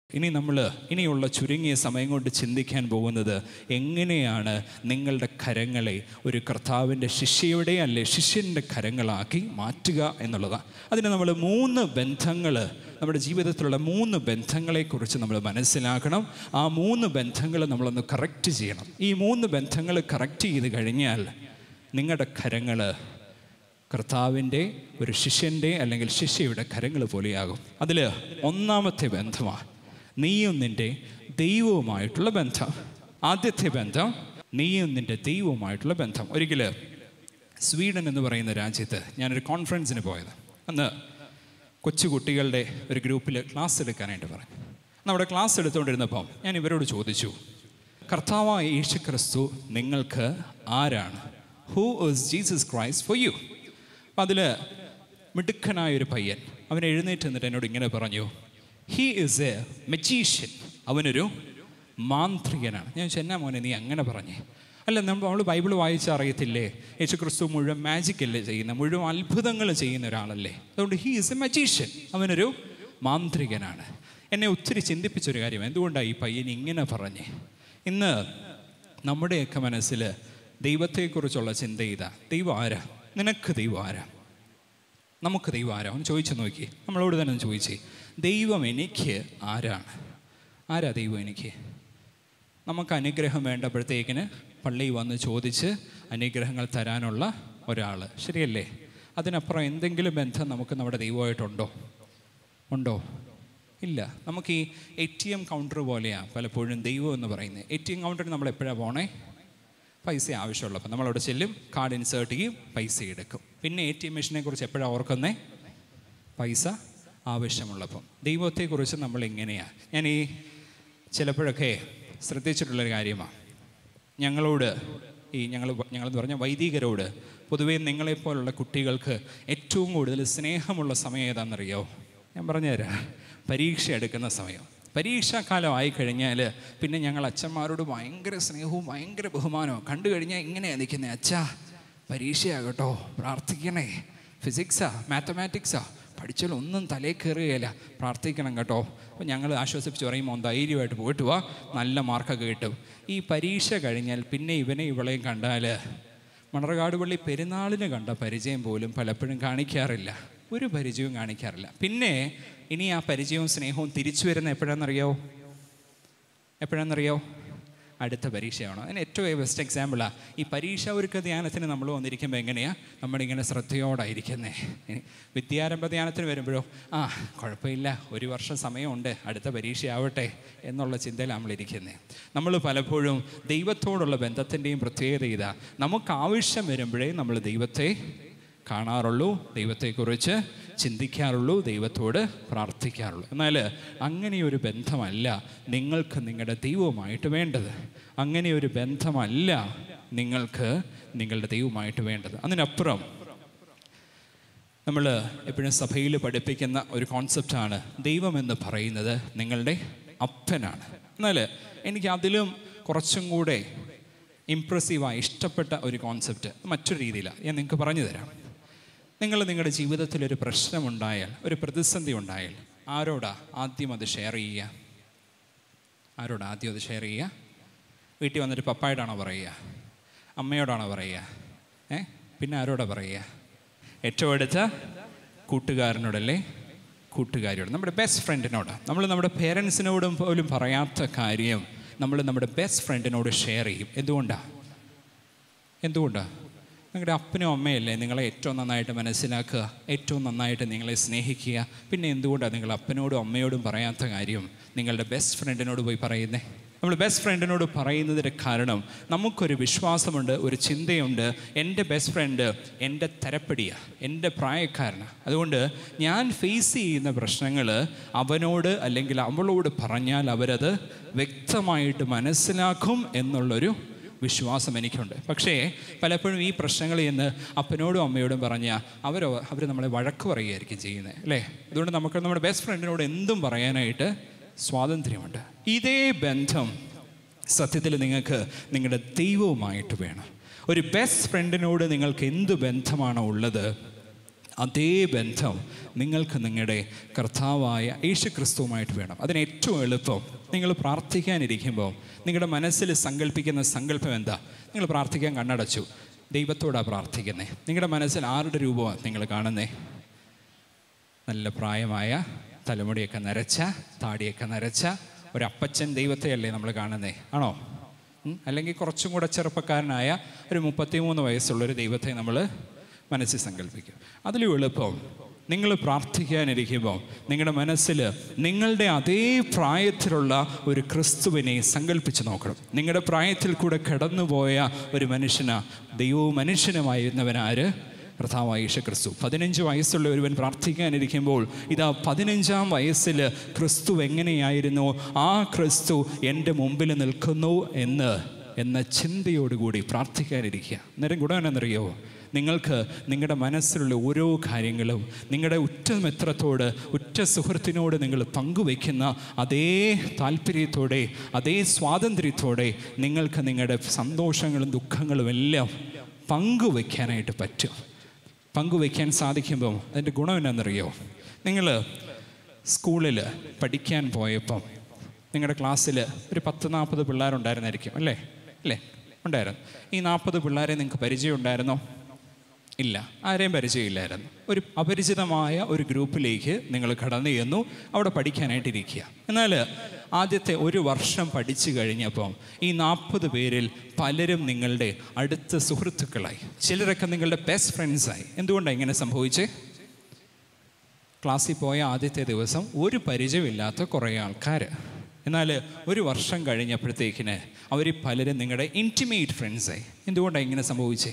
ഇനി നമ്മൾ ഇനിയുള്ള ചുരുങ്ങിയ സമയം കൊണ്ട് ചിന്തിക്കാൻ പോകുന്നത് എങ്ങനെയാണ് നിങ്ങളുടെ കരങ്ങളെ ഒരു കർത്താവിൻ്റെ ശിഷ്യയുടെ അല്ലെ ശിഷ്യൻ്റെ കരങ്ങളാക്കി മാറ്റുക എന്നുള്ളതാണ് അതിന് നമ്മൾ മൂന്ന് ബന്ധങ്ങൾ നമ്മുടെ ജീവിതത്തിലുള്ള മൂന്ന് ബന്ധങ്ങളെക്കുറിച്ച് നമ്മൾ മനസ്സിലാക്കണം ആ മൂന്ന് ബന്ധങ്ങൾ നമ്മളൊന്ന് കറക്റ്റ് ചെയ്യണം ഈ മൂന്ന് ബന്ധങ്ങൾ കറക്റ്റ് ചെയ്ത് കഴിഞ്ഞാൽ നിങ്ങളുടെ കരങ്ങൾ കർത്താവിൻ്റെ ഒരു ശിഷ്യൻ്റെ അല്ലെങ്കിൽ ശിഷ്യയുടെ കരങ്ങൾ പോലെയാകും അതിൽ ഒന്നാമത്തെ ബന്ധമാണ് നീയും നിൻ്റെ ദൈവവുമായിട്ടുള്ള ബന്ധം ആദ്യത്തെ ബന്ധം നീയും നിൻ്റെ ദൈവവുമായിട്ടുള്ള ബന്ധം ഒരിക്കൽ സ്വീഡൻ എന്ന് പറയുന്ന രാജ്യത്ത് ഞാനൊരു കോൺഫറൻസിന് പോയത് അന്ന് കൊച്ചുകുട്ടികളുടെ ഒരു ഗ്രൂപ്പിൽ ക്ലാസ് എടുക്കാനായിട്ട് പറഞ്ഞു നമ്മുടെ ക്ലാസ് എടുത്തുകൊണ്ടിരുന്നപ്പം ഞാൻ ഇവരോട് ചോദിച്ചു കർത്താവായ യേശു ക്രിസ്തു നിങ്ങൾക്ക് ആരാണ് who is Jesus Christ for you അപ്പം അതിൽ മിടുക്കനായൊരു പയ്യൻ അവൻ എഴുന്നേറ്റ് നിന്നിട്ട് എന്നോട് ഇങ്ങനെ പറഞ്ഞു ഹീ ഇസ് എ മെജീഷ്യൻ അവനൊരു മാന്ത്രികനാണ് ഞാൻ ചെന്നാ മോനെ നീ അങ്ങനെ പറഞ്ഞേ അല്ല നമ്മൾ അവൾ ബൈബിൾ വായിച്ച അറിയത്തില്ലേ യേശു ക്രിസ്തു മുഴുവൻ മാജിക് അല്ലേ ചെയ്യുന്ന മുഴുവൻ അത്ഭുതങ്ങൾ ചെയ്യുന്ന ഒരാളല്ലേ അതുകൊണ്ട് ഹീ ഈസ് എ മജീഷ്യൻ അവനൊരു മാന്ത്രികനാണ് എന്നെ ഒത്തിരി ചിന്തിപ്പിച്ചൊരു കാര്യം എന്തുകൊണ്ടാണ് ഈ പയ്യൻ ഇങ്ങനെ പറഞ്ഞേ ഇന്ന് നമ്മുടെയൊക്കെ മനസ്സിൽ ദൈവത്തെക്കുറിച്ചുള്ള ചിന്ത ഇതാ ദൈവം ആരാ നിനക്ക് ദൈവം ആരാ നമുക്ക് ദൈവം ആരാ ഒന്ന് ചോദിച്ചു നോക്കി നമ്മളോട് തന്നെ ഒന്ന് ചോദിച്ചേ ദൈവം എനിക്ക് ആരാണ് ആരാ ദൈവം എനിക്ക് നമുക്ക് അനുഗ്രഹം വേണ്ടപ്പോഴത്തേക്കിന് പള്ളിയിൽ വന്ന് ചോദിച്ച് അനുഗ്രഹങ്ങൾ തരാനുള്ള ഒരാൾ ശരിയല്ലേ അതിനപ്പുറം എന്തെങ്കിലും ബന്ധം നമുക്ക് നമ്മുടെ ദൈവമായിട്ടുണ്ടോ ഉണ്ടോ ഇല്ല നമുക്ക് ഈ എ ടി എം കൗണ്ടർ പോലെയാണ് പലപ്പോഴും ദൈവം എന്ന് പറയുന്നത് എ ടി എം കൗണ്ടറിന് നമ്മൾ എപ്പോഴാണ് പോണേ പൈസ ആവശ്യമുള്ളപ്പോൾ നമ്മളവിടെ ചെല്ലും കാർഡ് ഇൻസേർട്ട് ചെയ്യും പൈസ എടുക്കും പിന്നെ എ ടി എം മെഷീനെ കുറിച്ച് എപ്പോഴാണ് ഓർക്കുന്നേ പൈസ ആവശ്യമുള്ളപ്പം ദൈവത്തെക്കുറിച്ച് നമ്മൾ എങ്ങനെയാണ് ഞാൻ ഈ ചിലപ്പോഴൊക്കെ ശ്രദ്ധിച്ചിട്ടുള്ളൊരു കാര്യമാണ് ഞങ്ങളോട് ഈ ഞങ്ങൾ ഞങ്ങളെന്ന് പറഞ്ഞാൽ വൈദികരോട് പൊതുവേ നിങ്ങളെപ്പോലുള്ള കുട്ടികൾക്ക് ഏറ്റവും കൂടുതൽ സ്നേഹമുള്ള സമയം ഏതാണെന്നറിയോ ഞാൻ പറഞ്ഞുതരാം പരീക്ഷ എടുക്കുന്ന സമയം പരീക്ഷാക്കാലം ആയിക്കഴിഞ്ഞാൽ പിന്നെ ഞങ്ങൾ അച്ഛന്മാരോട് ഭയങ്കര സ്നേഹവും ഭയങ്കര ബഹുമാനവും കണ്ടു കഴിഞ്ഞാൽ ഇങ്ങനെയാണ് നിൽക്കുന്നത് അച്ഛാ പരീക്ഷയാകട്ടോ പ്രാർത്ഥിക്കണേ ഫിസിക്സാ മാത്തമാറ്റിക്സാ പഠിച്ചാൽ ഒന്നും തലേ കയറുകയില്ല പ്രാർത്ഥിക്കണം കേട്ടോ അപ്പോൾ ഞങ്ങൾ ആശ്വസിപ്പിച്ച് പറയുമ്പോൾ ധൈര്യമായിട്ട് പോയിട്ട് വാ നല്ല മാർക്കൊക്കെ കിട്ടും ഈ പരീക്ഷ കഴിഞ്ഞാൽ പിന്നെ ഇവനെ ഇവളെയും കണ്ടാൽ മണർകാട് പള്ളി പെരുന്നാളിന് കണ്ട പരിചയം പോലും പലപ്പോഴും കാണിക്കാറില്ല ഒരു പരിചയവും കാണിക്കാറില്ല പിന്നെ ഇനി ആ പരിചയവും സ്നേഹവും തിരിച്ചു വരുന്ന എപ്പോഴാണെന്നറിയോ എപ്പോഴാണെന്നറിയോ അടുത്ത പരീക്ഷയാണോ അതിന് ഏറ്റവും ബെസ്റ്റ് എക്സാമ്പിളാണ് ഈ പരീക്ഷ ഒരുക്ക ധ്യാനത്തിന് നമ്മൾ വന്നിരിക്കുമ്പോൾ എങ്ങനെയാണ് നമ്മളിങ്ങനെ ശ്രദ്ധയോടായിരിക്കുന്നേ വിദ്യാരംഭ ധ്യാനത്തിന് വരുമ്പോഴോ ആ കുഴപ്പമില്ല ഒരു വർഷം സമയമുണ്ട് അടുത്ത പരീക്ഷയാവട്ടെ എന്നുള്ള ചിന്തയിൽ നമ്മളിരിക്കുന്നത് നമ്മൾ പലപ്പോഴും ദൈവത്തോടുള്ള ബന്ധത്തിൻ്റെയും പ്രത്യേകത ഇതാ നമുക്ക് ആവശ്യം വരുമ്പോഴേ നമ്മൾ ദൈവത്തെ കാണാറുള്ളൂ ദൈവത്തെക്കുറിച്ച് ചിന്തിക്കാറുള്ളൂ ദൈവത്തോട് പ്രാർത്ഥിക്കാറുള്ളൂ എന്നാൽ അങ്ങനെയൊരു ബന്ധമല്ല നിങ്ങൾക്ക് നിങ്ങളുടെ ദൈവവുമായിട്ട് വേണ്ടത് അങ്ങനെയൊരു ബന്ധമല്ല നിങ്ങൾക്ക് നിങ്ങളുടെ ദൈവവുമായിട്ട് വേണ്ടത് അതിനപ്പുറം നമ്മൾ എപ്പോഴും സഭയിൽ പഠിപ്പിക്കുന്ന ഒരു കോൺസെപ്റ്റാണ് ദൈവമെന്ന് പറയുന്നത് നിങ്ങളുടെ അപ്പനാണ് എന്നാൽ എനിക്ക് അതിലും കുറച്ചും കൂടെ ഇമ്പ്രസീവായി ഇഷ്ടപ്പെട്ട ഒരു കോൺസെപ്റ്റ് മറ്റൊരു രീതിയിലാണ് ഞാൻ നിങ്ങൾക്ക് പറഞ്ഞു തരാം നിങ്ങൾ നിങ്ങളുടെ ജീവിതത്തിൽ ഒരു പ്രശ്നമുണ്ടായാൽ ഒരു പ്രതിസന്ധി ഉണ്ടായാൽ ആരോടാ ആദ്യം അത് ഷെയർ ചെയ്യുക ആരോടാ ആദ്യം അത് ഷെയർ ചെയ്യുക വീട്ടിൽ വന്നിട്ട് പപ്പായോടാണോ പറയുക അമ്മയോടാണോ പറയുക ഏ പിന്നെ ആരോടാ പറയുക ഏറ്റവും അടുത്ത കൂട്ടുകാരനോടല്ലേ കൂട്ടുകാരിയോട് നമ്മുടെ ബെസ്റ്റ് ഫ്രണ്ടിനോട് നമ്മൾ നമ്മുടെ പേരൻസിനോടും പോലും പറയാത്ത കാര്യം നമ്മൾ നമ്മുടെ ബെസ്റ്റ് ഫ്രണ്ടിനോട് ഷെയർ ചെയ്യും എന്തുകൊണ്ടാണ് എന്തുകൊണ്ടാണ് നിങ്ങളുടെ അപ്പനും അമ്മയല്ലേ നിങ്ങളെ ഏറ്റവും നന്നായിട്ട് മനസ്സിലാക്കുക ഏറ്റവും നന്നായിട്ട് നിങ്ങളെ സ്നേഹിക്കുക പിന്നെ എന്തുകൊണ്ടാണ് നിങ്ങൾ അപ്പനോടും അമ്മയോടും പറയാത്ത കാര്യം നിങ്ങളുടെ ബെസ്റ്റ് ഫ്രണ്ടിനോട് പോയി പറയുന്നേ നമ്മൾ ബെസ്റ്റ് ഫ്രണ്ടിനോട് പറയുന്നതിൻ്റെ കാരണം നമുക്കൊരു വിശ്വാസമുണ്ട് ഒരു ചിന്തയുണ്ട് എൻ്റെ ബെസ്റ്റ് ഫ്രണ്ട് എൻ്റെ തരപ്പടിയാണ് എൻ്റെ പ്രായക്കാരനാണ് അതുകൊണ്ട് ഞാൻ ഫേസ് ചെയ്യുന്ന പ്രശ്നങ്ങൾ അവനോട് അല്ലെങ്കിൽ അവളോട് പറഞ്ഞാൽ അവരത് വ്യക്തമായിട്ട് മനസ്സിലാക്കും എന്നുള്ളൊരു വിശ്വാസം എനിക്കുണ്ട് പക്ഷേ പലപ്പോഴും ഈ പ്രശ്നങ്ങൾ എന്ന് അപ്പനോടും അമ്മയോടും പറഞ്ഞാൽ അവർ അവർ നമ്മളെ വഴക്ക് പറയുകയായിരിക്കും ചെയ്യുന്നത് അല്ലേ അതുകൊണ്ട് നമുക്ക് നമ്മുടെ ബെസ്റ്റ് ഫ്രണ്ടിനോട് എന്തും പറയാനായിട്ട് സ്വാതന്ത്ര്യമുണ്ട് ഇതേ ബന്ധം സത്യത്തിൽ നിങ്ങൾക്ക് നിങ്ങളുടെ ദൈവവുമായിട്ട് വേണം ഒരു ബെസ്റ്റ് ഫ്രണ്ടിനോട് നിങ്ങൾക്ക് എന്ത് ബന്ധമാണോ ഉള്ളത് അതേ ബന്ധം നിങ്ങൾക്ക് നിങ്ങളുടെ കർത്താവായ യേശു ക്രിസ്തുവുമായിട്ട് വേണം അതിന് ഏറ്റവും എളുപ്പം നിങ്ങൾ പ്രാർത്ഥിക്കാനിരിക്കുമ്പോൾ നിങ്ങളുടെ മനസ്സിൽ സങ്കല്പിക്കുന്ന സങ്കല്പം എന്താ നിങ്ങൾ പ്രാർത്ഥിക്കാൻ കണ്ണടച്ചു ദൈവത്തോടാണ് പ്രാർത്ഥിക്കുന്നത് നിങ്ങളുടെ മനസ്സിൽ ആരുടെ രൂപമാണ് നിങ്ങൾ കാണുന്നേ നല്ല പ്രായമായ തലമുടിയൊക്കെ നരച്ച താടിയൊക്കെ നരച്ച ഒരപ്പച്ചൻ ദൈവത്തെയല്ലേ നമ്മൾ കാണുന്നേ ആണോ ഉം? അല്ലെങ്കിൽ കുറച്ചും കൂടെ ചെറുപ്പക്കാരനായ ഒരു മുപ്പത്തിമൂന്ന് വയസ്സുള്ളൊരു ദൈവത്തെ നമ്മൾ മനസ്സിൽ സങ്കല്പിക്കും അതിലും എളുപ്പം നിങ്ങൾ പ്രാർത്ഥിക്കാനിരിക്കുമ്പോൾ നിങ്ങളുടെ മനസ്സിൽ നിങ്ങളുടെ അതേ പ്രായത്തിലുള്ള ഒരു ക്രിസ്തുവിനെ സങ്കല്പിച്ച് നോക്കണം നിങ്ങളുടെ പ്രായത്തിൽ കൂടെ കടന്നുപോയ ഒരു മനുഷ്യന ദൈവവും മനുഷ്യനുമായിരുന്നവനാര് കർത്താവായ യേശു ക്രിസ്തു പതിനഞ്ച് വയസ്സുള്ള ഒരുവൻ പ്രാർത്ഥിക്കാനിരിക്കുമ്പോൾ ഇതാ പതിനഞ്ചാം വയസ്സിൽ ക്രിസ്തു എങ്ങനെയായിരുന്നു ആ ക്രിസ്തു എൻ്റെ മുമ്പിൽ നിൽക്കുന്നു എന്ന് എന്ന ചിന്തയോടുകൂടി പ്രാർത്ഥിക്കാനിരിക്കുക അന്നേരം ഗുണം എന്നറിയോ നിങ്ങൾക്ക് നിങ്ങളുടെ മനസ്സിലുള്ള ഓരോ കാര്യങ്ങളും നിങ്ങളുടെ ഉറ്റ മിത്രത്തോട് ഉറ്റ സുഹൃത്തിനോട് നിങ്ങൾ പങ്കുവയ്ക്കുന്ന അതേ താല്പര്യത്തോടെ അതേ സ്വാതന്ത്ര്യത്തോടെ നിങ്ങൾക്ക് നിങ്ങളുടെ സന്തോഷങ്ങളും ദുഃഖങ്ങളും എല്ലാം പങ്കുവയ്ക്കാനായിട്ട് പറ്റും പങ്കുവയ്ക്കാൻ സാധിക്കുമ്പം അതിൻ്റെ ഗുണം എന്നാണെന്നറിയോ നിങ്ങൾ സ്കൂളിൽ പഠിക്കാൻ പോയപ്പം നിങ്ങളുടെ ക്ലാസ്സിൽ ഒരു പത്ത് നാൽപ്പത് പിള്ളേരുണ്ടായിരുന്നായിരിക്കും അല്ലേ അല്ലേ ഉണ്ടായിരുന്നു ഈ നാൽപ്പത് പിള്ളേരെ നിങ്ങൾക്ക് പരിചയം ഉണ്ടായിരുന്നോ ഇല്ല ആരെയും പരിചയമില്ലായിരുന്നു ഒരു അപരിചിതമായ ഒരു ഗ്രൂപ്പിലേക്ക് നിങ്ങൾ കടന്നു ചെന്നു അവിടെ പഠിക്കാനായിട്ട് ഇരിക്കുക എന്നാൽ ആദ്യത്തെ ഒരു വർഷം പഠിച്ചു കഴിഞ്ഞപ്പം ഈ നാൽപ്പത് പേരിൽ പലരും നിങ്ങളുടെ അടുത്ത സുഹൃത്തുക്കളായി ചിലരൊക്കെ നിങ്ങളുടെ ബെസ്റ്റ് ഫ്രണ്ട്സായി എന്തുകൊണ്ടാണ് ഇങ്ങനെ സംഭവിച്ചേ ക്ലാസ്സിൽ പോയ ആദ്യത്തെ ദിവസം ഒരു പരിചയമില്ലാത്ത കുറേ ആൾക്കാർ എന്നാൽ ഒരു വർഷം കഴിഞ്ഞപ്പോഴത്തേക്കിന് അവർ പലരും നിങ്ങളുടെ ഇൻറ്റിമേറ്റ് ഫ്രണ്ട്സായി എന്തുകൊണ്ടാണ് ഇങ്ങനെ സംഭവിച്ചേ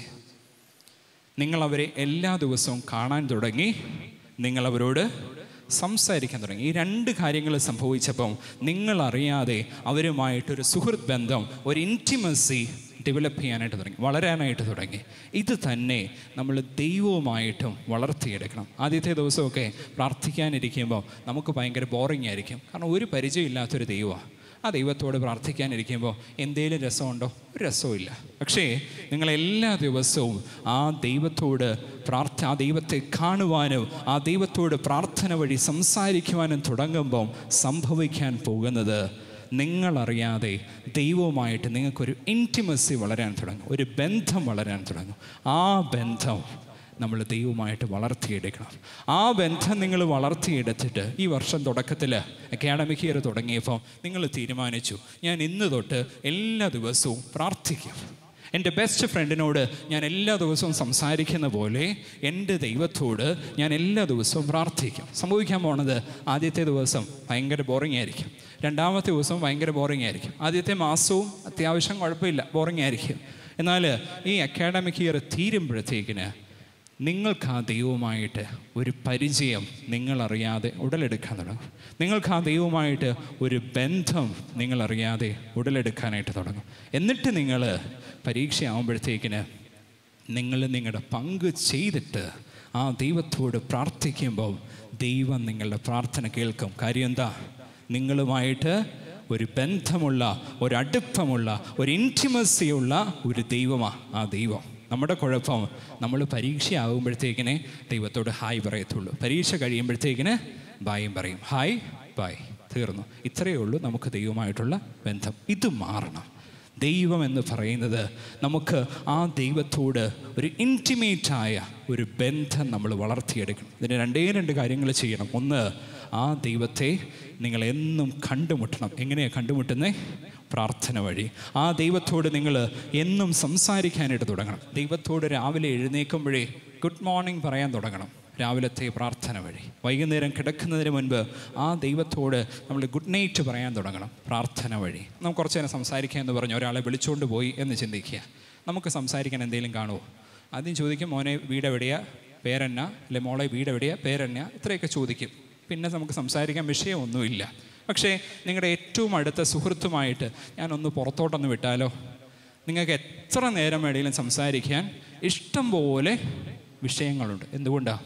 നിങ്ങൾ അവരെ എല്ലാ ദിവസവും കാണാൻ തുടങ്ങി നിങ്ങൾ അവരോട് സംസാരിക്കാൻ തുടങ്ങി ഈ രണ്ട് കാര്യങ്ങൾ സംഭവിച്ചപ്പം നിങ്ങൾ അറിയാതെ അവരുമായിട്ടൊരു സുഹൃത്ത് ബന്ധം ഒരു ഇൻറ്റിമസി ഡെവലപ്പ് ചെയ്യാനായിട്ട് തുടങ്ങി വളരാനായിട്ട് തുടങ്ങി ഇത് തന്നെ നമ്മൾ ദൈവവുമായിട്ടും വളർത്തിയെടുക്കണം ആദ്യത്തെ ദിവസമൊക്കെ പ്രാർത്ഥിക്കാനിരിക്കുമ്പോൾ നമുക്ക് ഭയങ്കര ബോറിംഗ് ആയിരിക്കും കാരണം ഒരു പരിചയമില്ലാത്തൊരു ദൈവമാണ് ആ ദൈവത്തോട് പ്രാർത്ഥിക്കാനിരിക്കുമ്പോൾ എന്തേലും രസമുണ്ടോ ഒരു രസവുമില്ല പക്ഷേ നിങ്ങൾ എല്ലാ ദിവസവും ആ ദൈവത്തോട് പ്രാർത്ഥ ആ ദൈവത്തെ കാണുവാനും ആ ദൈവത്തോട് പ്രാർത്ഥന വഴി സംസാരിക്കുവാനും തുടങ്ങുമ്പം സംഭവിക്കാൻ പോകുന്നത് നിങ്ങളറിയാതെ ദൈവവുമായിട്ട് നിങ്ങൾക്കൊരു ഇൻറ്റിമസി വളരാൻ തുടങ്ങും ഒരു ബന്ധം വളരാൻ തുടങ്ങും ആ ബന്ധം നമ്മൾ ദൈവമായിട്ട് വളർത്തിയെടുക്കണം ആ ബന്ധം നിങ്ങൾ വളർത്തിയെടുത്തിട്ട് ഈ വർഷം തുടക്കത്തിൽ അക്കാഡമിക് ഇയർ തുടങ്ങിയപ്പോൾ നിങ്ങൾ തീരുമാനിച്ചു ഞാൻ ഇന്ന് തൊട്ട് എല്ലാ ദിവസവും പ്രാർത്ഥിക്കും എൻ്റെ ബെസ്റ്റ് ഫ്രണ്ടിനോട് ഞാൻ എല്ലാ ദിവസവും സംസാരിക്കുന്ന പോലെ എൻ്റെ ദൈവത്തോട് ഞാൻ എല്ലാ ദിവസവും പ്രാർത്ഥിക്കും സംഭവിക്കാൻ പോണത് ആദ്യത്തെ ദിവസം ഭയങ്കര ബോറിംഗ് ആയിരിക്കും രണ്ടാമത്തെ ദിവസം ഭയങ്കര ബോറിംഗ് ആയിരിക്കും ആദ്യത്തെ മാസവും അത്യാവശ്യം കുഴപ്പമില്ല ബോറിംഗ് ആയിരിക്കും എന്നാൽ ഈ അക്കാഡമിക് ഇയർ തീരുമ്പോഴത്തേക്കിന് നിങ്ങൾക്ക് ആ ദൈവവുമായിട്ട് ഒരു പരിചയം നിങ്ങളറിയാതെ ഉടലെടുക്കാൻ തുടങ്ങും നിങ്ങൾക്ക് ആ ദൈവവുമായിട്ട് ഒരു ബന്ധം നിങ്ങളറിയാതെ ഉടലെടുക്കാനായിട്ട് തുടങ്ങും എന്നിട്ട് നിങ്ങൾ പരീക്ഷയാകുമ്പോഴത്തേക്കിന് നിങ്ങൾ നിങ്ങളുടെ പങ്ക് ചെയ്തിട്ട് ആ ദൈവത്തോട് പ്രാർത്ഥിക്കുമ്പോൾ ദൈവം നിങ്ങളുടെ പ്രാർത്ഥന കേൾക്കും കാര്യം എന്താ നിങ്ങളുമായിട്ട് ഒരു ബന്ധമുള്ള ഒരു അടുപ്പമുള്ള ഒരു ഇൻറ്റിമസിയുള്ള ഒരു ദൈവമാണ് ആ ദൈവം നമ്മുടെ കുഴപ്പം നമ്മൾ പരീക്ഷയാകുമ്പോഴത്തേക്കിനെ ദൈവത്തോട് ഹായ് പറയത്തുള്ളൂ പരീക്ഷ കഴിയുമ്പോഴത്തേക്കിന് ബായും പറയും ഹായ് ബായ് തീർന്നു ഇത്രയേ ഉള്ളൂ നമുക്ക് ദൈവമായിട്ടുള്ള ബന്ധം ഇത് മാറണം ദൈവം എന്ന് പറയുന്നത് നമുക്ക് ആ ദൈവത്തോട് ഒരു ഇൻറ്റിമേറ്റായ ഒരു ബന്ധം നമ്മൾ വളർത്തിയെടുക്കണം ഇതിന് രണ്ടേ രണ്ട് കാര്യങ്ങൾ ചെയ്യണം ഒന്ന് ആ ദൈവത്തെ നിങ്ങൾ എന്നും കണ്ടുമുട്ടണം എങ്ങനെയാണ് കണ്ടുമുട്ടുന്നേ പ്രാർത്ഥന വഴി ആ ദൈവത്തോട് നിങ്ങൾ എന്നും സംസാരിക്കാനായിട്ട് തുടങ്ങണം ദൈവത്തോട് രാവിലെ എഴുന്നേൽക്കുമ്പോഴേ ഗുഡ് മോർണിംഗ് പറയാൻ തുടങ്ങണം രാവിലത്തെ പ്രാർത്ഥന വഴി വൈകുന്നേരം കിടക്കുന്നതിന് മുൻപ് ആ ദൈവത്തോട് നമ്മൾ ഗുഡ് നൈറ്റ് പറയാൻ തുടങ്ങണം പ്രാർത്ഥന വഴി നമുക്ക് കുറച്ച് നേരം സംസാരിക്കുക എന്ന് പറഞ്ഞ് ഒരാളെ വിളിച്ചുകൊണ്ട് പോയി എന്ന് ചിന്തിക്കുക നമുക്ക് സംസാരിക്കാൻ എന്തെങ്കിലും കാണുമോ ആദ്യം ചോദിക്കും മോനെ വീട് എവിടെയാ പേരെന്ന അല്ലെ മോളെ വീട് എവിടെയാ പേരെന്ന ഇത്രയൊക്കെ ചോദിക്കും പിന്നെ നമുക്ക് സംസാരിക്കാൻ വിഷയമൊന്നുമില്ല പക്ഷേ നിങ്ങളുടെ ഏറ്റവും അടുത്ത സുഹൃത്തുമായിട്ട് ഞാനൊന്ന് പുറത്തോട്ടൊന്ന് വിട്ടാലോ നിങ്ങൾക്ക് എത്ര നേരം വേണമെങ്കിലും സംസാരിക്കാൻ ഇഷ്ടം പോലെ വിഷയങ്ങളുണ്ട് എന്തുകൊണ്ടാണ്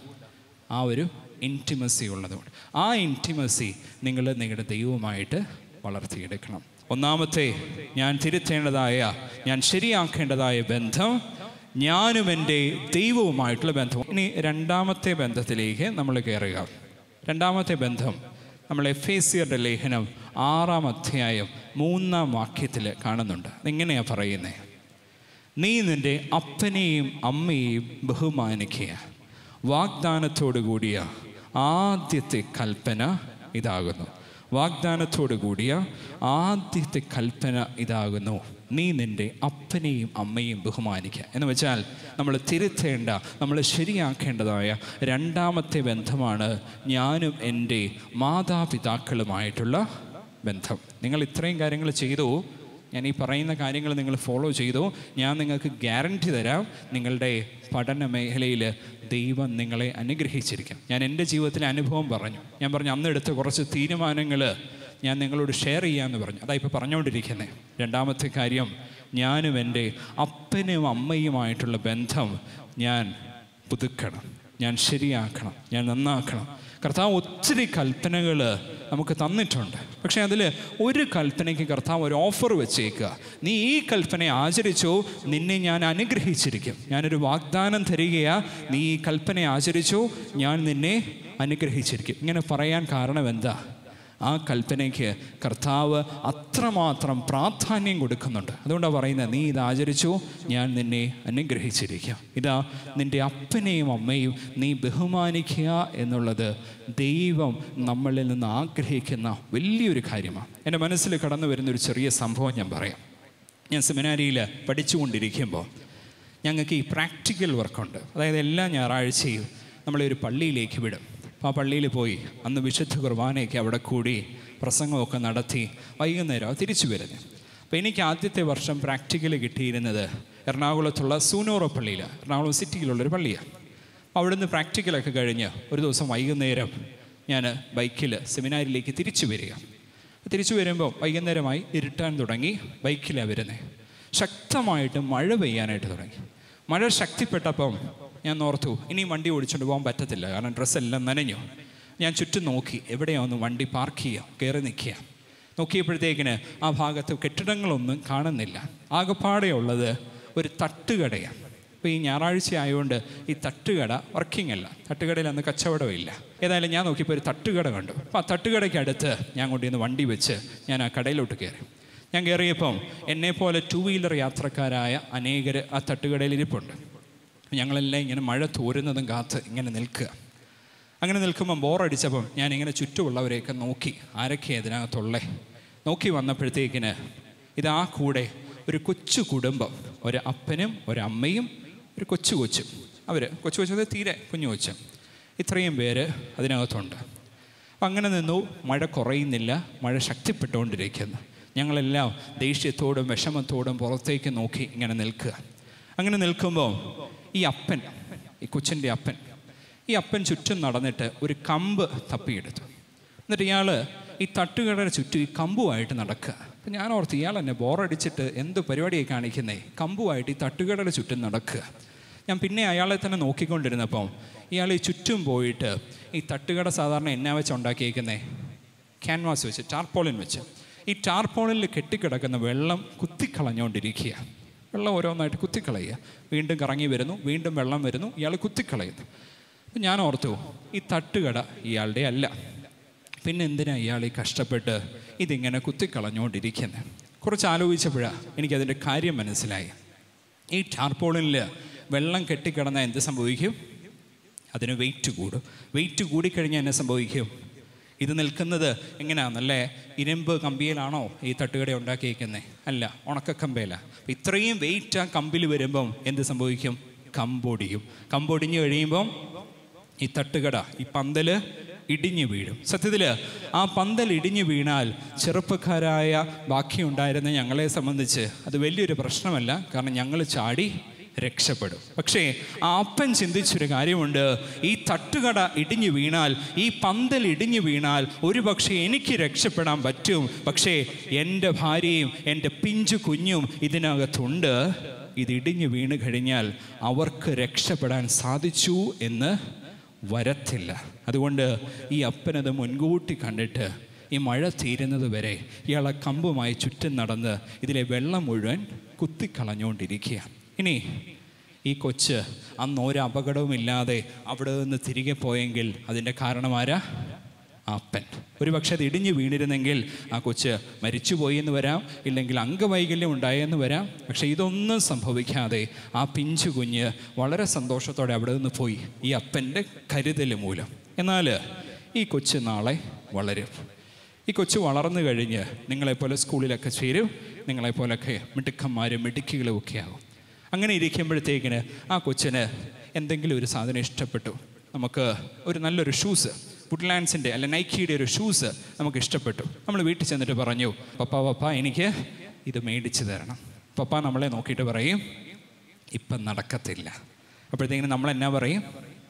ആ ഒരു ഇൻറ്റിമസി ഉള്ളതുകൊണ്ട് ആ ഇൻറ്റിമസി നിങ്ങൾ നിങ്ങളുടെ ദൈവവുമായിട്ട് വളർത്തിയെടുക്കണം ഒന്നാമത്തെ ഞാൻ തിരുത്തേണ്ടതായ ഞാൻ ശരിയാക്കേണ്ടതായ ബന്ധം ഞാനും എൻ്റെ ദൈവവുമായിട്ടുള്ള ബന്ധം ഇനി രണ്ടാമത്തെ ബന്ധത്തിലേക്ക് നമ്മൾ കയറുക രണ്ടാമത്തെ ബന്ധം നമ്മൾ എഫ് എ സിയറുടെ ലേഖനം ആറാം അധ്യായം മൂന്നാം വാക്യത്തിൽ കാണുന്നുണ്ട് ഇങ്ങനെയാണ് പറയുന്നത് നീ നിൻ്റെ അപ്പനെയും അമ്മയെയും ബഹുമാനിക്കുക വാഗ്ദാനത്തോടു കൂടിയ ആദ്യത്തെ കൽപ്പന ഇതാകുന്നു വാഗ്ദാനത്തോടു കൂടിയ ആദ്യത്തെ കൽപ്പന ഇതാകുന്നു നീ നിൻ്റെ അപ്പനെയും അമ്മയും ബഹുമാനിക്കുക എന്ന് വെച്ചാൽ നമ്മൾ തിരുത്തേണ്ട നമ്മൾ ശരിയാക്കേണ്ടതായ രണ്ടാമത്തെ ബന്ധമാണ് ഞാനും എൻ്റെ മാതാപിതാക്കളുമായിട്ടുള്ള ബന്ധം നിങ്ങൾ ഇത്രയും കാര്യങ്ങൾ ചെയ്തു ഞാൻ ഈ പറയുന്ന കാര്യങ്ങൾ നിങ്ങൾ ഫോളോ ചെയ്തു ഞാൻ നിങ്ങൾക്ക് ഗ്യാരണ്ടി തരാം നിങ്ങളുടെ പഠന മേഖലയിൽ ദൈവം നിങ്ങളെ അനുഗ്രഹിച്ചിരിക്കും ഞാൻ എൻ്റെ ജീവിതത്തിലെ അനുഭവം പറഞ്ഞു ഞാൻ പറഞ്ഞു അന്ന് എടുത്ത കുറച്ച് തീരുമാനങ്ങൾ ഞാൻ നിങ്ങളോട് ഷെയർ ചെയ്യാമെന്ന് പറഞ്ഞു അതാ ഇപ്പോൾ പറഞ്ഞുകൊണ്ടിരിക്കുന്നത് രണ്ടാമത്തെ കാര്യം ഞാനും എൻ്റെ അപ്പനും അമ്മയുമായിട്ടുള്ള ബന്ധം ഞാൻ പുതുക്കണം ഞാൻ ശരിയാക്കണം ഞാൻ നന്നാക്കണം കർത്താവ് ഒത്തിരി കൽപ്പനകൾ നമുക്ക് തന്നിട്ടുണ്ട് പക്ഷേ അതിൽ ഒരു കൽപ്പനയ്ക്ക് കർത്താവ് ഒരു ഓഫർ വെച്ചേക്കുക നീ ഈ കൽപ്പന ആചരിച്ചോ നിന്നെ ഞാൻ അനുഗ്രഹിച്ചിരിക്കും ഞാനൊരു വാഗ്ദാനം തരികയാ നീ ഈ കൽപ്പന ആചരിച്ചോ ഞാൻ നിന്നെ അനുഗ്രഹിച്ചിരിക്കും ഇങ്ങനെ പറയാൻ കാരണം എന്താ ആ കൽപ്പനയ്ക്ക് കർത്താവ് അത്രമാത്രം പ്രാധാന്യം കൊടുക്കുന്നുണ്ട് അതുകൊണ്ടാണ് പറയുന്നത് നീ ഇത് ആചരിച്ചു ഞാൻ നിന്നെ അനുഗ്രഹിച്ചിരിക്കാം ഇതാ നിൻ്റെ അപ്പനെയും അമ്മയും നീ ബഹുമാനിക്കുക എന്നുള്ളത് ദൈവം നമ്മളിൽ നിന്ന് ആഗ്രഹിക്കുന്ന വലിയൊരു കാര്യമാണ് എൻ്റെ മനസ്സിൽ കടന്നു വരുന്നൊരു ചെറിയ സംഭവം ഞാൻ പറയാം ഞാൻ സെമിനാരിയിൽ പഠിച്ചുകൊണ്ടിരിക്കുമ്പോൾ ഞങ്ങൾക്ക് ഈ പ്രാക്ടിക്കൽ വർക്കുണ്ട് അതായത് എല്ലാ ഞായറാഴ്ചയും നമ്മളെ ഒരു പള്ളിയിലേക്ക് വിടും അപ്പോൾ ആ പള്ളിയിൽ പോയി അന്ന് വിശുദ്ധ കുർബാനയൊക്കെ അവിടെ കൂടി പ്രസംഗമൊക്കെ നടത്തി വൈകുന്നേരം തിരിച്ചു വരുന്നത് അപ്പോൾ എനിക്ക് ആദ്യത്തെ വർഷം പ്രാക്ടിക്കൽ കിട്ടിയിരുന്നത് എറണാകുളത്തുള്ള സൂനോറ പള്ളിയിൽ എറണാകുളം സിറ്റിയിലുള്ളൊരു പള്ളിയാണ് അപ്പോൾ അവിടുന്ന് പ്രാക്ടിക്കലൊക്കെ കഴിഞ്ഞ് ഒരു ദിവസം വൈകുന്നേരം ഞാൻ ബൈക്കിൽ സെമിനാരിലേക്ക് തിരിച്ചു വരിക തിരിച്ചു വരുമ്പോൾ വൈകുന്നേരമായി ഇരുട്ടാൻ തുടങ്ങി ബൈക്കിലാണ് വരുന്നത് ശക്തമായിട്ട് മഴ പെയ്യാനായിട്ട് തുടങ്ങി മഴ ശക്തിപ്പെട്ടപ്പം ഞാൻ ഓർത്തു ഇനി വണ്ടി ഓടിച്ചുകൊണ്ട് പോകാൻ പറ്റത്തില്ല കാരണം ഡ്രസ്സെല്ലാം നനഞ്ഞു ഞാൻ ചുറ്റും നോക്കി എവിടെയാന്ന് വണ്ടി പാർക്ക് ചെയ്യുക കയറി നിൽക്കുക നോക്കിയപ്പോഴത്തേക്കിന് ആ ഭാഗത്ത് കെട്ടിടങ്ങളൊന്നും കാണുന്നില്ല ആകപ്പാടെ ഉള്ളത് ഒരു തട്ടുകടയാണ് അപ്പോൾ ഈ ഞായറാഴ്ച ആയതുകൊണ്ട് ഈ തട്ടുകട വർക്കിംഗ് അല്ല തട്ടുകടയിൽ അന്ന് കച്ചവടമില്ല ഏതായാലും ഞാൻ നോക്കിയപ്പോൾ ഒരു തട്ടുകട കണ്ടു അപ്പോൾ ആ തട്ടുകടയ്ക്ക് അടുത്ത് ഞാൻ കൊണ്ടുവന്ന് വണ്ടി വെച്ച് ഞാൻ ആ കടയിലോട്ട് കയറി ഞാൻ കയറിയപ്പം എന്നെപ്പോലെ ടു വീലർ യാത്രക്കാരായ അനേകർ ആ തട്ടുകടയിൽ ഇരിപ്പുണ്ട് ഞങ്ങളെല്ലാം ഇങ്ങനെ മഴ തോരുന്നതും കാത്ത് ഇങ്ങനെ നിൽക്കുക അങ്ങനെ നിൽക്കുമ്പം ബോറടിച്ചപ്പം ഞാൻ ഇങ്ങനെ ചുറ്റുമുള്ളവരെയൊക്കെ നോക്കി ആരൊക്കെ അതിനകത്തുള്ളേ നോക്കി വന്നപ്പോഴത്തേക്കിന് ഇതാ കൂടെ ഒരു കൊച്ചു കുടുംബം ഒരു അപ്പനും ഒരമ്മയും ഒരു കൊച്ചു കൊച്ചും അവർ കൊച്ചു കൊച്ചു തീരെ കുഞ്ഞു കൊച്ചും ഇത്രയും പേര് അതിനകത്തുണ്ട് അപ്പം അങ്ങനെ നിന്നു മഴ കുറയുന്നില്ല മഴ ശക്തിപ്പെട്ടുകൊണ്ടിരിക്കുന്നു ഞങ്ങളെല്ലാം ദേഷ്യത്തോടും വിഷമത്തോടും പുറത്തേക്ക് നോക്കി ഇങ്ങനെ നിൽക്കുക അങ്ങനെ നിൽക്കുമ്പോൾ ഈ അപ്പൻ ഈ കൊച്ചിൻ്റെ അപ്പൻ ഈ അപ്പൻ ചുറ്റും നടന്നിട്ട് ഒരു കമ്പ് തപ്പിയെടുത്തു എന്നിട്ട് ഇയാൾ ഈ തട്ടുകടയുടെ ചുറ്റും ഈ കമ്പുമായിട്ട് നടക്കുക അപ്പം ഞാൻ ഓർത്ത് ഇയാൾ എന്നെ ബോറടിച്ചിട്ട് എന്ത് പരിപാടിയായി കാണിക്കുന്നേ കമ്പുമായിട്ട് ഈ തട്ടുകടയുടെ ചുറ്റും നടക്കുക ഞാൻ പിന്നെ അയാളെ തന്നെ നോക്കിക്കൊണ്ടിരുന്നപ്പം ഇയാൾ ഈ ചുറ്റും പോയിട്ട് ഈ തട്ടുകട സാധാരണ എന്നാ വെച്ച് ഉണ്ടാക്കിയേക്കുന്നേ ക്യാൻവാസ് വെച്ച് ടാർപോളിൻ വെച്ച് ഈ ടാർപോളിൽ കെട്ടിക്കിടക്കുന്ന വെള്ളം കുത്തിക്കളഞ്ഞുകൊണ്ടിരിക്കുക വെള്ളം ഓരോന്നായിട്ട് കുത്തിക്കളയുക വീണ്ടും കറങ്ങി വരുന്നു വീണ്ടും വെള്ളം വരുന്നു ഇയാൾ കുത്തിക്കളയുന്നു അപ്പം ഞാൻ ഓർത്തു ഈ തട്ടുകട ഇയാളുടെ അല്ല പിന്നെ എന്തിനാ ഇയാൾ ഈ കഷ്ടപ്പെട്ട് ഇതിങ്ങനെ കുത്തിക്കളഞ്ഞുകൊണ്ടിരിക്കുന്നത് കുറച്ച് ആലോചിച്ചപ്പോഴാണ് എനിക്കതിൻ്റെ കാര്യം മനസ്സിലായി ഈ ടാർപോളിനിൽ വെള്ളം കെട്ടിക്കിടന്നാൽ എന്ത് സംഭവിക്കും അതിന് വെയിറ്റ് കൂടും വെയിറ്റ് കൂടിക്കഴിഞ്ഞാൽ എന്നെ സംഭവിക്കും ഇത് നിൽക്കുന്നത് എങ്ങനെയാണ് നല്ല ഇരുമ്പ് കമ്പിയിലാണോ ഈ തട്ടുകട ഉണ്ടാക്കിയിരിക്കുന്നത് അല്ല ഉണക്കക്കമ്പയില ഇത്രയും വെയിറ്റ് ആ കമ്പിൽ വരുമ്പം എന്ത് സംഭവിക്കും കമ്പൊടിയും കമ്പൊടിഞ്ഞു കഴിയുമ്പം ഈ തട്ടുകട ഈ പന്തല് ഇടിഞ്ഞു വീഴും സത്യത്തിൽ ആ പന്തൽ ഇടിഞ്ഞു വീണാൽ ചെറുപ്പക്കാരായ ബാക്കിയുണ്ടായിരുന്ന ഞങ്ങളെ സംബന്ധിച്ച് അത് വലിയൊരു പ്രശ്നമല്ല കാരണം ഞങ്ങൾ ചാടി രക്ഷപ്പെടും പക്ഷേ ആ അപ്പൻ ചിന്തിച്ചൊരു കാര്യമുണ്ട് ഈ തട്ടുകട ഇടിഞ്ഞു വീണാൽ ഈ പന്തൽ ഇടിഞ്ഞു വീണാൽ ഒരു പക്ഷേ എനിക്ക് രക്ഷപ്പെടാൻ പറ്റും പക്ഷേ എൻ്റെ ഭാര്യയും എൻ്റെ പിഞ്ചു കുഞ്ഞും ഇതിനകത്തുണ്ട് ഇത് ഇടിഞ്ഞു വീണ് കഴിഞ്ഞാൽ അവർക്ക് രക്ഷപ്പെടാൻ സാധിച്ചു എന്ന് വരത്തില്ല അതുകൊണ്ട് ഈ അപ്പനത് മുൻകൂട്ടി കണ്ടിട്ട് ഈ മഴ തീരുന്നത് വരെ ഇയാളെ കമ്പുമായി ചുറ്റും നടന്ന് ഇതിലെ വെള്ളം മുഴുവൻ കുത്തിക്കളഞ്ഞുകൊണ്ടിരിക്കുക ഇനി ഈ കൊച്ച് അന്ന് ഒരു അപകടവുമില്ലാതെ അവിടെ നിന്ന് തിരികെ പോയെങ്കിൽ അതിൻ്റെ കാരണമാരാ ആ അപ്പൻ ഒരു പക്ഷേ അത് ഇടിഞ്ഞു വീണിരുന്നെങ്കിൽ ആ കൊച്ച് മരിച്ചുപോയി എന്ന് വരാം ഇല്ലെങ്കിൽ അംഗവൈകല്യം ഉണ്ടായെന്ന് വരാം പക്ഷേ ഇതൊന്നും സംഭവിക്കാതെ ആ പിഞ്ചു കുഞ്ഞ് വളരെ സന്തോഷത്തോടെ അവിടെ നിന്ന് പോയി ഈ അപ്പൻ്റെ കരുതൽ മൂലം എന്നാൽ ഈ കൊച്ച് നാളെ വളരും ഈ കൊച്ചു വളർന്നു കഴിഞ്ഞ് നിങ്ങളെപ്പോലെ സ്കൂളിലൊക്കെ ചേരും നിങ്ങളെപ്പോലൊക്കെ മിടുക്കന്മാരും മിടുക്കികളും ഒക്കെ ആകും അങ്ങനെ ഇരിക്കുമ്പോഴത്തേക്കിന് ആ കൊച്ചിന് എന്തെങ്കിലും ഒരു സാധനം ഇഷ്ടപ്പെട്ടു നമുക്ക് ഒരു നല്ലൊരു ഷൂസ് വുഡ്ലാൻഡ്സിൻ്റെ അല്ല നൈക്കിയുടെ ഒരു ഷൂസ് നമുക്ക് ഇഷ്ടപ്പെട്ടു നമ്മൾ വീട്ടിൽ ചെന്നിട്ട് പറഞ്ഞു പപ്പ പപ്പ എനിക്ക് ഇത് മേടിച്ച് തരണം പപ്പ നമ്മളെ നോക്കിയിട്ട് പറയും ഇപ്പം നടക്കത്തില്ല അപ്പോഴത്തേക്കിന് നമ്മൾ എന്നാ പറയും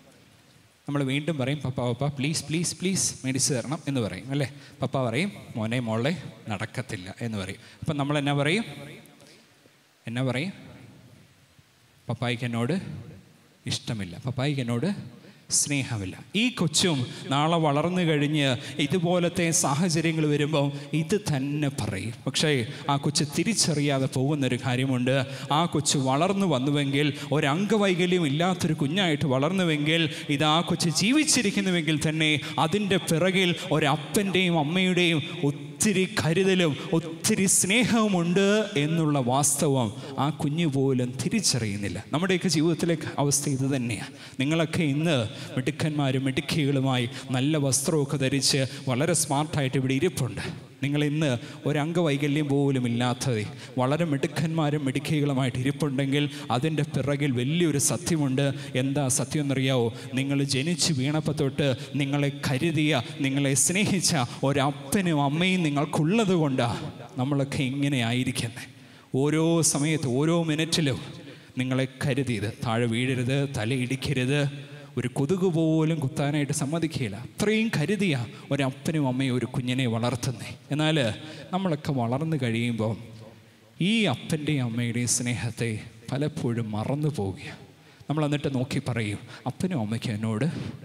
നമ്മൾ വീണ്ടും പറയും papa papa please please please മേടിച്ച് തരണം എന്ന് പറയും അല്ലേ പപ്പ പറയും മോനെ മോളെ നടക്കത്തില്ല എന്ന് പറയും അപ്പം നമ്മൾ എന്നാ പറയും എന്നാ പറയും പപ്പായിക്ക് എന്നോട് ഇഷ്ടമില്ല പപ്പായിക്ക് എന്നോട് സ്നേഹമില്ല ഈ കൊച്ചും നാളെ വളർന്നു കഴിഞ്ഞ് ഇതുപോലത്തെ സാഹചര്യങ്ങൾ വരുമ്പോൾ ഇത് തന്നെ പറയും പക്ഷേ ആ കൊച്ച് തിരിച്ചറിയാതെ പോകുന്നൊരു കാര്യമുണ്ട് ആ കൊച്ച് വളർന്നു വന്നുവെങ്കിൽ ഒരു അംഗവൈകല്യം ഇല്ലാത്തൊരു കുഞ്ഞായിട്ട് വളർന്നുവെങ്കിൽ ഇത് ആ കൊച്ച് ജീവിച്ചിരിക്കുന്നുവെങ്കിൽ തന്നെ അതിൻ്റെ പിറകിൽ ഒരപ്പൻ്റെയും അമ്മയുടെയും ഒത്തിരി കരുതലും ഒത്തിരി സ്നേഹവുമുണ്ട് എന്നുള്ള വാസ്തവം ആ കുഞ്ഞു പോലും തിരിച്ചറിയുന്നില്ല നമ്മുടെയൊക്കെ ജീവിതത്തിലെ അവസ്ഥ ഇത് തന്നെയാണ് നിങ്ങളൊക്കെ ഇന്ന് മിടുക്കന്മാരും മിടുക്കികളുമായി നല്ല വസ്ത്രമൊക്കെ ധരിച്ച് വളരെ സ്മാർട്ടായിട്ട് ഇവിടെ ഇരിപ്പുണ്ട് നിങ്ങൾ ഇന്ന് ഒരംഗവൈകല്യം പോലും ഇല്ലാത്തത് വളരെ മിടുക്കന്മാരും മിടുക്കികളുമായിട്ട് ഇരിപ്പുണ്ടെങ്കിൽ അതിൻ്റെ പിറകിൽ വലിയൊരു സത്യമുണ്ട് എന്താ സത്യം എന്നറിയാവോ നിങ്ങൾ ജനിച്ചു വീണപ്പോൾ തൊട്ട് നിങ്ങളെ കരുതിയ നിങ്ങളെ സ്നേഹിച്ച ഒരപ്പനും അമ്മയും നിങ്ങൾക്കുള്ളത് കൊണ്ടാണ് നമ്മളൊക്കെ ഇങ്ങനെ ആയിരിക്കുന്നത് ഓരോ സമയത്ത് ഓരോ മിനിറ്റിലും നിങ്ങളെ കരുതിയത് താഴെ വീഴരുത് തലയിടിക്കരുത് ഒരു കൊതുക് പോലും കുത്താനായിട്ട് സമ്മതിക്കുകയില്ല അത്രയും കരുതിയ ഒരപ്പനും അമ്മയും ഒരു കുഞ്ഞിനെ വളർത്തുന്നേ എന്നാൽ നമ്മളൊക്കെ വളർന്നു കഴിയുമ്പോൾ ഈ അപ്പൻ്റെയും അമ്മയുടെയും സ്നേഹത്തെ പലപ്പോഴും മറന്നു പോവുകയാണ് നമ്മൾ എന്നിട്ട് നോക്കി പറയും അപ്പനും അമ്മയ്ക്കും എന്നോട്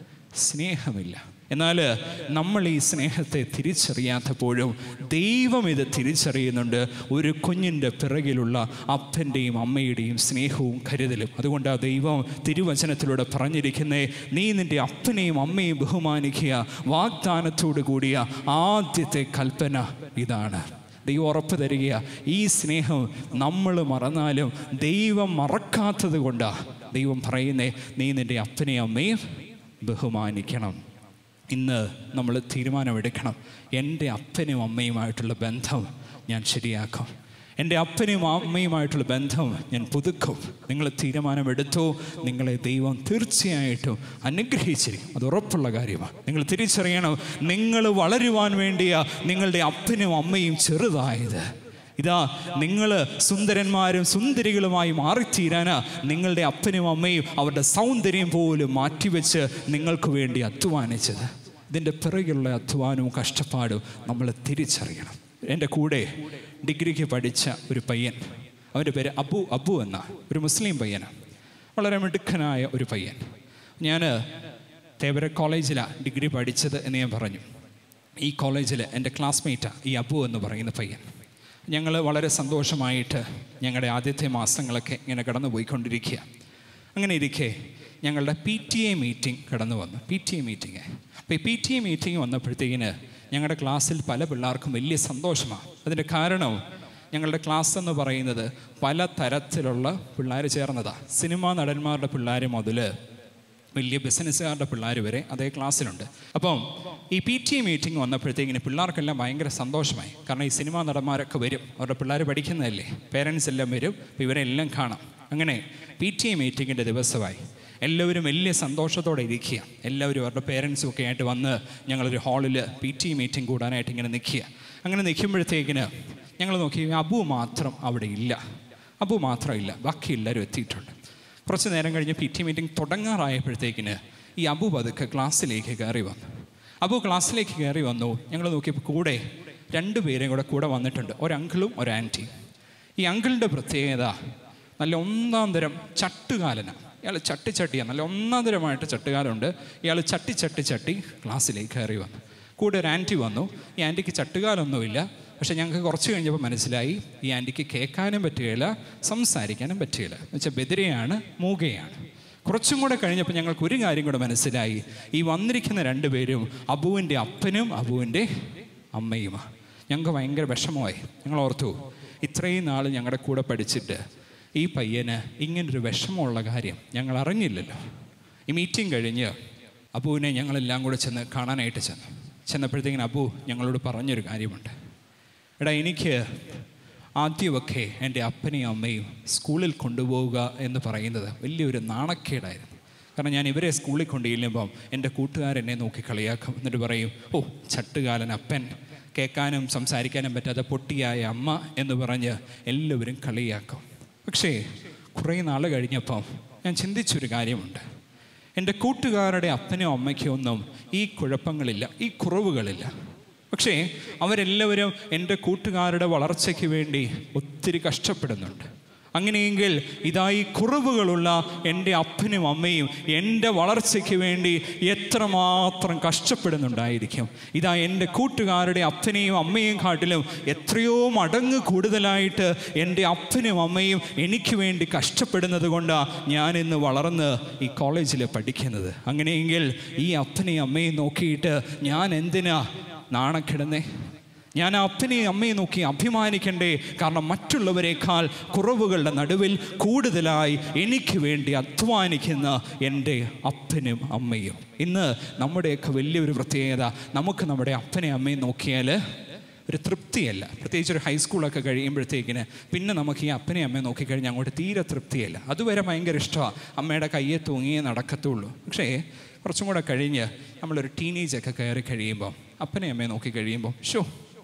സ്നേഹമില്ല എന്നാൽ നമ്മൾ ഈ സ്നേഹത്തെ തിരിച്ചറിയാത്തപ്പോഴും ദൈവം ഇത് തിരിച്ചറിയുന്നുണ്ട് ഒരു കുഞ്ഞിൻ്റെ പിറകിലുള്ള അപ്പൻ്റെയും അമ്മയുടെയും സ്നേഹവും കരുതലും അതുകൊണ്ട് ആ ദൈവം തിരുവചനത്തിലൂടെ പറഞ്ഞിരിക്കുന്നേ നീ നിൻ്റെ അപ്പനെയും അമ്മയും ബഹുമാനിക്കുക വാഗ്ദാനത്തോടു കൂടിയ ആദ്യത്തെ കൽപ്പന ഇതാണ് ദൈവം ഉറപ്പ് തരിക ഈ സ്നേഹം നമ്മൾ മറന്നാലും ദൈവം മറക്കാത്തത് കൊണ്ടാണ് ദൈവം പറയുന്നേ നീ നിൻ്റെ അപ്പനെയും അമ്മയും ബഹുമാനിക്കണം ഇന്ന് നമ്മൾ തീരുമാനമെടുക്കണം എൻ്റെ അപ്പനും അമ്മയുമായിട്ടുള്ള ബന്ധം ഞാൻ ശരിയാക്കും എൻ്റെ അപ്പനും അമ്മയുമായിട്ടുള്ള ബന്ധം ഞാൻ പുതുക്കും നിങ്ങൾ തീരുമാനമെടുത്തോ നിങ്ങളെ ദൈവം തീർച്ചയായിട്ടും അനുഗ്രഹിച്ചിരിക്കും അത് ഉറപ്പുള്ള കാര്യമാണ് നിങ്ങൾ തിരിച്ചറിയണം നിങ്ങൾ വളരുവാൻ വേണ്ടിയ നിങ്ങളുടെ അപ്പനും അമ്മയും ചെറുതായത് ഇതാ നിങ്ങൾ സുന്ദരന്മാരും സുന്ദരികളുമായി മാറിത്തീരാനാ നിങ്ങളുടെ അപ്പനും അമ്മയും അവരുടെ സൗന്ദര്യം പോലും മാറ്റിവെച്ച് നിങ്ങൾക്ക് വേണ്ടി അധ്വാനിച്ചത് ഇതിൻ്റെ പിറകിലുള്ള അധ്വാനവും കഷ്ടപ്പാടും നമ്മൾ തിരിച്ചറിയണം എൻ്റെ കൂടെ ഡിഗ്രിക്ക് പഠിച്ച ഒരു പയ്യൻ അവൻ്റെ പേര് അബു അബു എന്ന ഒരു മുസ്ലിം പയ്യനാണ് വളരെ മിടുക്കനായ ഒരു പയ്യൻ ഞാൻ തേവര കോളേജിലാണ് ഡിഗ്രി പഠിച്ചത് എന്ന് ഞാൻ പറഞ്ഞു ഈ കോളേജിൽ എൻ്റെ ക്ലാസ്മേറ്റാണ് ഈ അബു എന്ന് പറയുന്ന പയ്യൻ ഞങ്ങൾ വളരെ സന്തോഷമായിട്ട് ഞങ്ങളുടെ ആദ്യത്തെ മാസങ്ങളൊക്കെ ഇങ്ങനെ കടന്നു പോയിക്കൊണ്ടിരിക്കുക അങ്ങനെ ഇരിക്കെ ഞങ്ങളുടെ പി ടി എ മീറ്റിംഗ് കടന്നു വന്നു പി ടി എ മീറ്റിംഗ് അപ്പോൾ ഈ പി ടി എ മീറ്റിംഗ് വന്നപ്പോഴത്തേക്കിന് ഞങ്ങളുടെ ക്ലാസ്സിൽ പല പിള്ളേർക്കും വലിയ സന്തോഷമാണ് അതിൻ്റെ കാരണം ഞങ്ങളുടെ ക്ലാസ് എന്ന് പറയുന്നത് പല തരത്തിലുള്ള പിള്ളേർ ചേർന്നതാണ് സിനിമാ നടന്മാരുടെ പിള്ളേർ മുതൽ വലിയ ബിസിനസ്സുകാരുടെ പിള്ളേർ വരെ അതേ ക്ലാസ്സിലുണ്ട് അപ്പം ഈ പി ടി എ മീറ്റിംഗ് വന്നപ്പോഴത്തേക്കിന് പിള്ളേർക്കെല്ലാം ഭയങ്കര സന്തോഷമായി കാരണം ഈ സിനിമാ നടന്മാരൊക്കെ വരും അവരുടെ പിള്ളേർ പഠിക്കുന്നതല്ലേ പേരൻസ് എല്ലാം വരും അപ്പോൾ ഇവരെല്ലാം കാണാം അങ്ങനെ പി ടി എ മീറ്റിങ്ങിൻ്റെ ദിവസമായി എല്ലാവരും വലിയ സന്തോഷത്തോടെ ഇരിക്കുക എല്ലാവരും അവരുടെ പേരൻസും ഒക്കെ ആയിട്ട് വന്ന് ഞങ്ങളൊരു ഹാളിൽ പി ടി എ മീറ്റിംഗ് കൂടാനായിട്ട് ഇങ്ങനെ നിൽക്കുക അങ്ങനെ നിൽക്കുമ്പോഴത്തേക്കിന് ഞങ്ങൾ നോക്കി അബു മാത്രം അവിടെ ഇല്ല അബു മാത്രം ഇല്ല ബാക്കി എല്ലാവരും എത്തിയിട്ടുണ്ട് കുറച്ച് നേരം കഴിഞ്ഞ് പി ടി മീറ്റിംഗ് തുടങ്ങാറായപ്പോഴത്തേക്കിന് ഈ അബു പതുക്കെ ക്ലാസ്സിലേക്ക് കയറി വന്നു അബു ക്ലാസ്സിലേക്ക് കയറി വന്നു ഞങ്ങൾ നോക്കിയപ്പോൾ കൂടെ രണ്ട് പേരും കൂടെ കൂടെ വന്നിട്ടുണ്ട് ഒരു അങ്കിളും ഒരു ആൻറ്റിയും ഈ അങ്കിളിൻ്റെ പ്രത്യേകത നല്ല ഒന്നാം തരം ചട്ടുകാലനാണ് ഇയാൾ ചട്ടി ചട്ടിയാണ് നല്ല ഒന്നാം തരമായിട്ട് ചട്ടുകാലുണ്ട് ഇയാൾ ചട്ടി ചട്ടി ചട്ടി ക്ലാസ്സിലേക്ക് കയറി വന്നു കൂടെ ഒരു ആൻറ്റി വന്നു ഈ ആൻറ്റിക്ക് ചട്ടുകാലൊന്നുമില്ല പക്ഷെ ഞങ്ങൾക്ക് കുറച്ച് കഴിഞ്ഞപ്പോൾ മനസ്സിലായി ഈ ആൻറ്റിക്ക് കേൾക്കാനും പറ്റുകയില്ല സംസാരിക്കാനും പറ്റുകയില്ല എന്ന് വെച്ചാൽ ബദിരയാണ് മൂകയാണ് കുറച്ചും കൂടെ കഴിഞ്ഞപ്പോൾ ഞങ്ങൾക്ക് ഒരു കാര്യം കൂടെ മനസ്സിലായി ഈ വന്നിരിക്കുന്ന രണ്ടുപേരും അബുവിൻ്റെ അപ്പനും അബുവിൻ്റെ അമ്മയുമാണ് ഞങ്ങൾക്ക് ഭയങ്കര വിഷമമായി ഞങ്ങൾ ഓർത്തു ഇത്രയും നാൾ ഞങ്ങളുടെ കൂടെ പഠിച്ചിട്ട് ഈ പയ്യന് ഇങ്ങനൊരു വിഷമമുള്ള കാര്യം ഞങ്ങൾ അറിഞ്ഞില്ലല്ലോ ഈ മീറ്റിംഗ് കഴിഞ്ഞ് അബുവിനെ ഞങ്ങളെല്ലാം കൂടെ ചെന്ന് കാണാനായിട്ട് ചെന്നു ചെന്നപ്പോഴത്തേക്കിന് അബു ഞങ്ങളോട് പറഞ്ഞൊരു കാര്യമുണ്ട് എടാ എനിക്ക് ആദ്യമൊക്കെ എൻ്റെ അപ്പനെയും അമ്മയും സ്കൂളിൽ കൊണ്ടുപോവുക എന്ന് പറയുന്നത് വലിയൊരു നാണക്കേടായിരുന്നു കാരണം ഞാൻ ഇവരെ സ്കൂളിൽ കൊണ്ടുചെല്ലുമ്പം എൻ്റെ കൂട്ടുകാരെന്നെ നോക്കി കളിയാക്കും എന്നിട്ട് പറയും ഓ ചട്ടുകാലൻ അപ്പൻ കേൾക്കാനും സംസാരിക്കാനും പറ്റാത്ത പൊട്ടിയായ അമ്മ എന്ന് പറഞ്ഞ് എല്ലാവരും കളിയാക്കും പക്ഷേ കുറേ നാൾ കഴിഞ്ഞപ്പം ഞാൻ ചിന്തിച്ചൊരു കാര്യമുണ്ട് എൻ്റെ കൂട്ടുകാരുടെ അപ്പനും അമ്മയ്ക്കും ഒന്നും ഈ കുഴപ്പങ്ങളില്ല ഈ കുറവുകളില്ല പക്ഷേ അവരെല്ലാവരും എൻ്റെ കൂട്ടുകാരുടെ വളർച്ചയ്ക്ക് വേണ്ടി ഒത്തിരി കഷ്ടപ്പെടുന്നുണ്ട് അങ്ങനെയെങ്കിൽ ഇതാ ഈ കുറവുകളുള്ള എൻ്റെ അപ്പനും അമ്മയും എൻ്റെ വളർച്ചയ്ക്ക് വേണ്ടി എത്രമാത്രം കഷ്ടപ്പെടുന്നുണ്ടായിരിക്കും ഇതാ എൻ്റെ കൂട്ടുകാരുടെ അപ്പനെയും അമ്മയും കാട്ടിലും എത്രയോ മടങ്ങ് കൂടുതലായിട്ട് എൻ്റെ അപ്പനും അമ്മയും എനിക്ക് വേണ്ടി കഷ്ടപ്പെടുന്നത് കൊണ്ടാണ് ഞാൻ ഇന്ന് വളർന്ന് ഈ കോളേജിൽ പഠിക്കുന്നത് അങ്ങനെയെങ്കിൽ ഈ അപ്പനെയും അമ്മയും നോക്കിയിട്ട് ഞാൻ എന്തിനാ നാണക്കിടുന്നേ ഞാൻ ആ അപ്പനെയും അമ്മയും നോക്കി അഭിമാനിക്കണ്ടേ കാരണം മറ്റുള്ളവരെക്കാൾ കുറവുകളുടെ നടുവിൽ കൂടുതലായി എനിക്ക് വേണ്ടി അധ്വാനിക്കുന്ന എൻ്റെ അപ്പനും അമ്മയും ഇന്ന് നമ്മുടെയൊക്കെ വലിയൊരു പ്രത്യേകത നമുക്ക് നമ്മുടെ അപ്പനെയും അമ്മയും നോക്കിയാൽ ഒരു തൃപ്തിയല്ല പ്രത്യേകിച്ച് ഒരു ഹൈസ്കൂളൊക്കെ കഴിയുമ്പോഴത്തേക്കിന് പിന്നെ നമുക്ക് ഈ അപ്പനെയും അമ്മയും നോക്കിക്കഴിഞ്ഞാൽ അങ്ങോട്ട് തീരെ തൃപ്തിയല്ല അതുവരെ ഭയങ്കര ഇഷ്ടമാണ് അമ്മയുടെ കയ്യെ തൂങ്ങിയേ നടക്കത്തുള്ളൂ പക്ഷേ കുറച്ചും കൂടെ കഴിഞ്ഞ് നമ്മളൊരു ടീനേജൊക്കെ കയറി കഴിയുമ്പോൾ അപ്പനെയും അമ്മയും നോക്കി കഴിയുമ്പോൾ ഷോ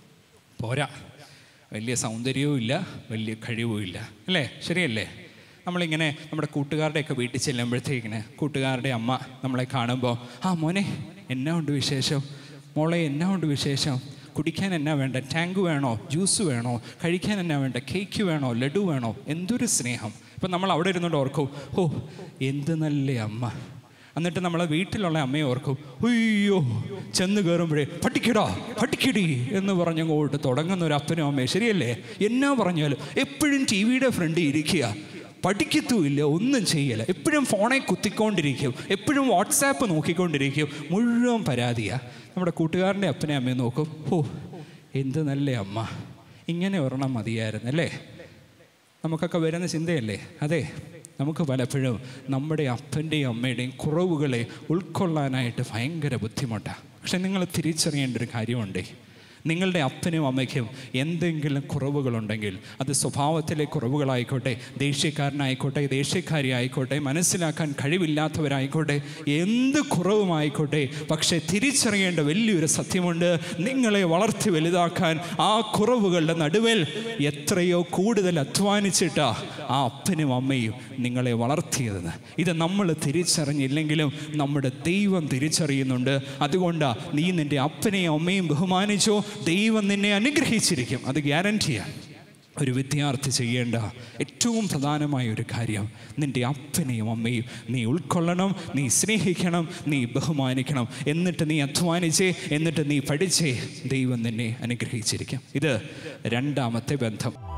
പോരാ വലിയ സൗന്ദര്യവും ഇല്ല വലിയ കഴിവും ഇല്ല അല്ലേ ശരിയല്ലേ നമ്മളിങ്ങനെ നമ്മുടെ കൂട്ടുകാരുടെയൊക്കെ വീട്ടിൽ ചെല്ലുമ്പോഴത്തേക്കിന് കൂട്ടുകാരുടെ അമ്മ നമ്മളെ കാണുമ്പോൾ ആ മോനെ എന്നാ ഉണ്ട് വിശേഷം മോളെ എന്നാ ഉണ്ട് വിശേഷം കുടിക്കാൻ എന്നാ വേണ്ട ടാങ്ക് വേണോ ജ്യൂസ് വേണോ കഴിക്കാൻ എന്നാ വേണ്ട കേക്ക് വേണോ ലഡു വേണോ എന്തൊരു സ്നേഹം ഇപ്പം നമ്മൾ അവിടെ ഇരുന്നുകൊണ്ട് ഓർക്കും ഓ എന്ത് നല്ല അമ്മ എന്നിട്ട് നമ്മളെ വീട്ടിലുള്ള അമ്മയെ ഓർക്കും അയ്യോ ചെന്ന് കയറുമ്പോഴേ പഠിക്കടാ പഠിക്കടി എന്ന് പറഞ്ഞങ്ങോട്ട് തുടങ്ങുന്ന ഒരു അപ്പനും അമ്മയും ശരിയല്ലേ എന്നാ പറഞ്ഞാലും എപ്പോഴും ടി വിയുടെ ഫ്രണ്ടിൽ ഇരിക്കുക പഠിക്കത്തുമില്ല ഒന്നും ചെയ്യല എപ്പോഴും ഫോണിൽ കുത്തിക്കൊണ്ടിരിക്കും എപ്പോഴും വാട്സാപ്പ് നോക്കിക്കൊണ്ടിരിക്കും മുഴുവൻ പരാതിയാ നമ്മുടെ കൂട്ടുകാരൻ്റെ അപ്പനെ അമ്മയെ നോക്കും ഓ എന്ത് നല്ല അമ്മ ഇങ്ങനെ ഒരെണ്ണം മതിയായിരുന്നു അല്ലേ നമുക്കൊക്കെ വരുന്ന ചിന്തയല്ലേ അതെ നമുക്ക് പലപ്പോഴും നമ്മുടെ അപ്പൻ്റെയും അമ്മയുടെയും കുറവുകളെ ഉൾക്കൊള്ളാനായിട്ട് ഭയങ്കര ബുദ്ധിമുട്ടാണ് പക്ഷെ നിങ്ങൾ തിരിച്ചറിയേണ്ട ഒരു കാര്യമുണ്ട് നിങ്ങളുടെ അപ്പനും അമ്മയ്ക്കും എന്തെങ്കിലും കുറവുകളുണ്ടെങ്കിൽ അത് സ്വഭാവത്തിലെ കുറവുകളായിക്കോട്ടെ ദേഷ്യക്കാരനായിക്കോട്ടെ ദേഷ്യക്കാരി ആയിക്കോട്ടെ മനസ്സിലാക്കാൻ കഴിവില്ലാത്തവരായിക്കോട്ടെ എന്ത് കുറവുമായിക്കോട്ടെ പക്ഷേ തിരിച്ചറിയേണ്ട വലിയൊരു സത്യമുണ്ട് നിങ്ങളെ വളർത്തി വലുതാക്കാൻ ആ കുറവുകളുടെ നടുവിൽ എത്രയോ കൂടുതൽ അധ്വാനിച്ചിട്ടാ ആ അപ്പനും അമ്മയും നിങ്ങളെ വളർത്തിയതെന്ന് ഇത് നമ്മൾ തിരിച്ചറിഞ്ഞില്ലെങ്കിലും നമ്മുടെ ദൈവം തിരിച്ചറിയുന്നുണ്ട് അതുകൊണ്ടാണ് നീ നിൻ്റെ അപ്പനെയും അമ്മയും ബഹുമാനിച്ചോ ദൈവം നിന്നെ അനുഗ്രഹിച്ചിരിക്കും അത് ഗ്യാരൻറ്റിയാണ് ഒരു വിദ്യാർത്ഥി ചെയ്യേണ്ട ഏറ്റവും പ്രധാനമായ ഒരു കാര്യം നിൻ്റെ അപ്പനെയും അമ്മയും നീ ഉൾക്കൊള്ളണം നീ സ്നേഹിക്കണം നീ ബഹുമാനിക്കണം എന്നിട്ട് നീ അധ്വാനിച്ചേ എന്നിട്ട് നീ പഠിച്ചേ ദൈവം നിന്നെ അനുഗ്രഹിച്ചിരിക്കും ഇത് രണ്ടാമത്തെ ബന്ധം